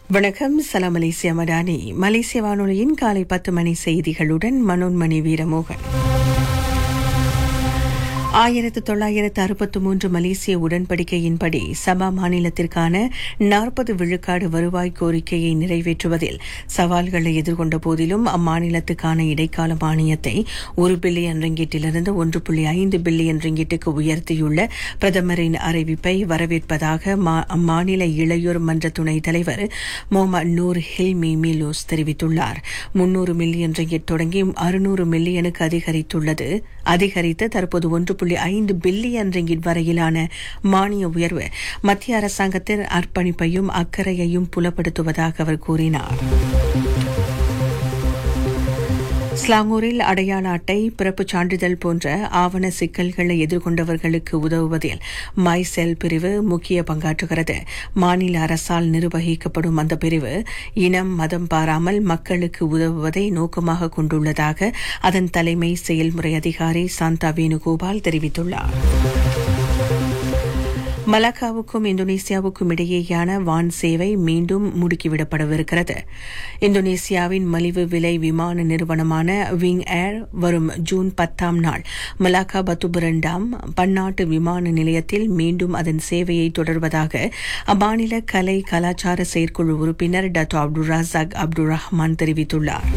வணக்கம் சலாம் மலேசியா மடானி மலேசிய வானொலியின் காலை பத்து மணி செய்திகளுடன் மனோன்மணி வீரமோகன் ஆயிரத்து தொள்ளாயிரத்து அறுபத்து மூன்று மலேசிய உடன்படிக்கையின்படி சபா மாநிலத்திற்கான நாற்பது விழுக்காடு வருவாய் கோரிக்கையை நிறைவேற்றுவதில் சவால்களை எதிர்கொண்ட போதிலும் அம்மாநிலத்துக்கான இடைக்கால மானியத்தை ஒரு பில்லியன் ரிங்கிட்டிலிருந்து ஒன்று புள்ளி ஐந்து பில்லியன் ரிங்கிட்டுக்கு உயர்த்தியுள்ள பிரதமரின் அறிவிப்பை வரவேற்பதாக மா- அம்மாநில இளையோர் மன்ற துணைத் தலைவர் முகமது நூர் ஹில்மி மிலோஸ் தெரிவித்துள்ளார் முன்னூறு மில்லியன் ரிங்கிட் தொடங்கி அறுநூறு மில்லியனுக்கு அதிகரித்துள்ளது அதிகரித்து தற்போது ஒன்று புள்ளி ஐந்து பில்லியன் ரிங்கிட் வரையிலான மானிய உயர்வு மத்திய அரசாங்கத்தின் அர்ப்பணிப்பையும் அக்கறையையும் புலப்படுத்துவதாக அவர் கூறினார் ஸ்லாங்கூரில் அடையாள அட்டை பிறப்புச் சான்றிதழ் போன்ற ஆவண சிக்கல்களை எதிர்கொண்டவர்களுக்கு உதவுவதில் மை செல் பிரிவு முக்கிய பங்காற்றுகிறது மாநில அரசால் நிர்வகிக்கப்படும் அந்த பிரிவு இனம் மதம் பாராமல் மக்களுக்கு உதவுவதை நோக்கமாக கொண்டுள்ளதாக அதன் தலைமை செயல்முறை அதிகாரி சாந்தா வேணுகோபால் தெரிவித்துள்ளார் மலாக்காவுக்கும் இந்தோனேசியாவுக்கும் இடையேயான வான் சேவை மீண்டும் முடுக்கிவிடப்படவிருக்கிறது இந்தோனேசியாவின் மலிவு விலை விமான நிறுவனமான விங் ஏர் வரும் ஜூன் பத்தாம் நாள் மலாக்கா பத்துபுரண்டாம் பன்னாட்டு விமான நிலையத்தில் மீண்டும் அதன் சேவையை தொடர்வதாக அம்மாநில கலை கலாச்சார செயற்குழு உறுப்பினர் Dato Abdul Razak Abdul Rahman தெரிவித்துள்ளார்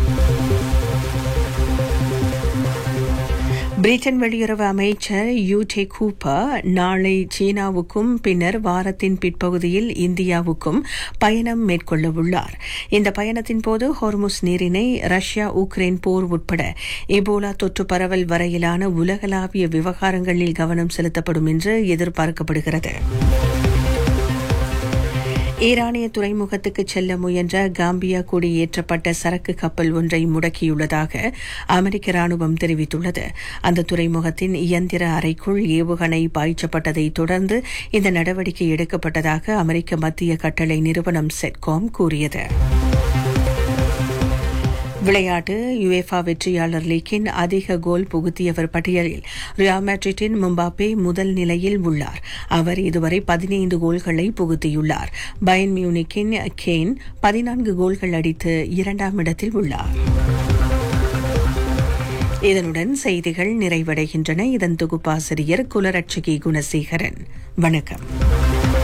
பிரிட்டன் வெளியுறவு அமைச்சர் யூடே கூப்பர் நாளை சீனாவுக்கும் பின்னர் வாரத்தின் பிற்பகுதியில் இந்தியாவுக்கும் பயணம் மேற்கொள்ள உள்ளார் இந்த பயணத்தின் போது ஹோர்முஸ் நீரிணை ரஷ்யா உக்ரைன் போர் உட்பட எபோலா தொற்று பரவல் வரையிலான உலகளாவிய விவகாரங்களில் கவனம் செலுத்தப்படும் என்று எதிர்பார்க்கப்படுகிறது ஈரானிய துறைமுகத்துக்கு செல்ல முயன்ற காம்பியா குடியேற்றப்பட்ட சரக்கு கப்பல் ஒன்றை முடக்கியுள்ளதாக அமெரிக்க ராணுவம் தெரிவித்துள்ளது அந்த துறைமுகத்தின் இயந்திர அறைக்குள் ஏவுகணை பாய்ச்சப்பட்டதை தொடர்ந்து இந்த நடவடிக்கை எடுக்கப்பட்டதாக அமெரிக்க மத்திய கட்டளை நிறுவனம் செட்காம் கூறியது விளையாட்டு யுவேஃபா வெற்றியாளர் லீக்கின் அதிக கோல் புகுத்தியவர் பட்டியலில் ரியால் மேட்ரிட்டின் மும்பாப்பே முதல் நிலையில் உள்ளார் அவர் இதுவரை பதினைந்து கோல்களை புகுத்தியுள்ளார் பயன் மியூனிக்கின் கேன் பதினான்கு கோல்கள் அடித்து இரண்டாம் இடத்தில் உள்ளார் இதனுடன் செய்திகள் நிறைவடைகின்றன இதன் தொகுப்பாசிரியர் குலரட்சகி குணசேகரன் வணக்கம்